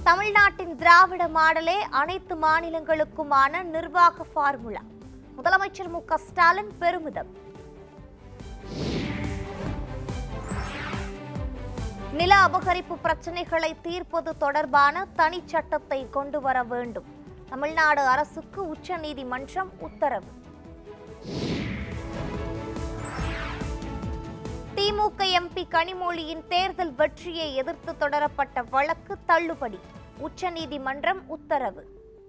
தமிழ்நாட்டின் திராவிட மாடலே அனைத்து மாநிலங்களுக்குமான நிர்வாக ஃபார்முலா முதலமைச்சர் மு க ஸ்டாலின் பெருமிதம் நில அபகரிப்பு பிரச்சனைகளை தீர்ப்பது தொடர்பான தனிச்சட்டத்தை கொண்டு வர வேண்டும் தமிழ்நாடு அரசுக்கு உச்சநீதிமன்றம் உத்தரவு திமுக எம்பி கனிமொழியின் தேர்தல் வெற்றியை எதிர்த்து தொடரப்பட்ட வழக்கு தள்ளுபடி உச்சநீதிமன்றம் உத்தரவு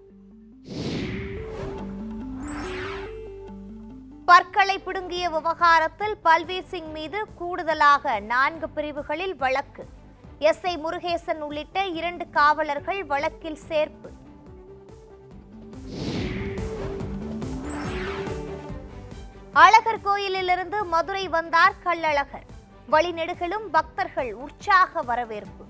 பற்களை பிடுங்கிய விவகாரத்தில் பல்வீர் சிங் மீது கூடுதலாக நான்கு பிரிவுகளில் வழக்கு எஸ் ஐ முருகேசன் உள்ளிட்ட இரண்டு காவலர்கள் வழக்கில் சேர்ப்பு அழகர் கோயிலிலிருந்து மதுரை வந்தார் கள்ளழகர் வழிநெடுகிலும் பக்தர்கள் உற்சாக வரவேற்பு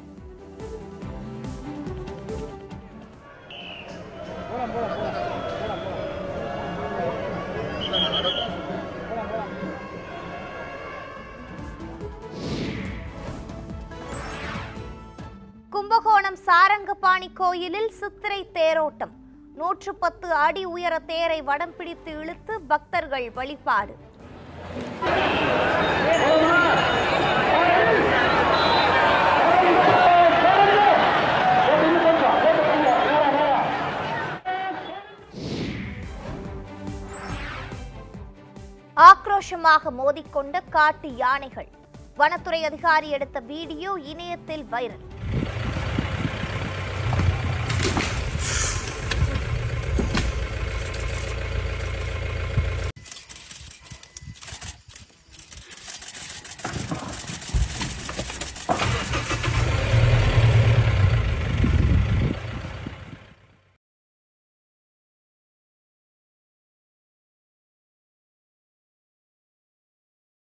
கும்பகோணம் சாரங்கபாணி கோயிலில் சித்திரை தேரோட்டம் நூற்று பத்து அடி உயர தேரை வடம் பிடித்து இழுத்து பக்தர்கள் வழிபாடு ஆக்ரோஷமாக மோதிக்கொண்ட காட்டு யானைகள் வனத்துறை அதிகாரி எடுத்த வீடியோ இணையத்தில் வைரல்